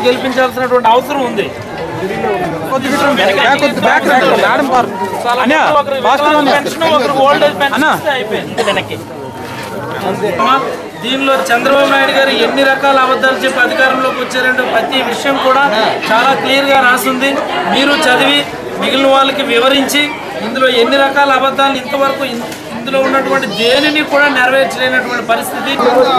గెలిపించాల్సినటువంటి అవసరం ఉంది ఒకరికి వికలాంగ పెన్షన్, ఒకరికి ఓల్డ్ ఏజ్ పెన్షన్ ఇస్తే అయిపోయింది వెనక్కి అమ్మా, దీనిలో చంద్రబాబు నాయుడు గారు ఎన్ని రకాల అబద్ధాలు చెప్పి అధికారంలోకి వచ్చారంటే ప్రతి విషయం కూడా చాలా క్లియర్ గా రాసింది మీరు చదివి మిగిలిన వాళ్ళకి వివరించి ఇందులో ఎన్ని రకాల అబద్ధాలు ఇంతవరకు ఇన్- ఇందులో ఉన్నటువంటి దేనిని కూడా నెరవేర్చలేనటువంటి పరిస్థితి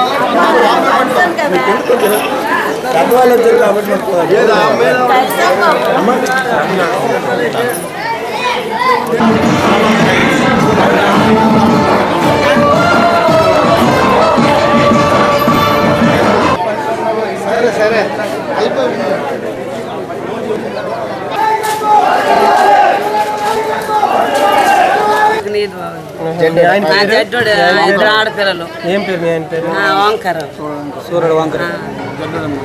నీది బాగుంది. ఆ జడ్డోడు ఇద్దరు ఆడపిల్లలు ఏం పేరు మీ ఆయన పేరు ఆ, ఓంకారం సూర్యుడు వంకర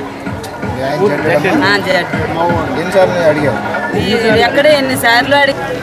ఆ, జడ్డు ఎన్నిసార్లు అడిగారు ఈ- ఎక్కడ ఎన్నిసార్లు అడిగి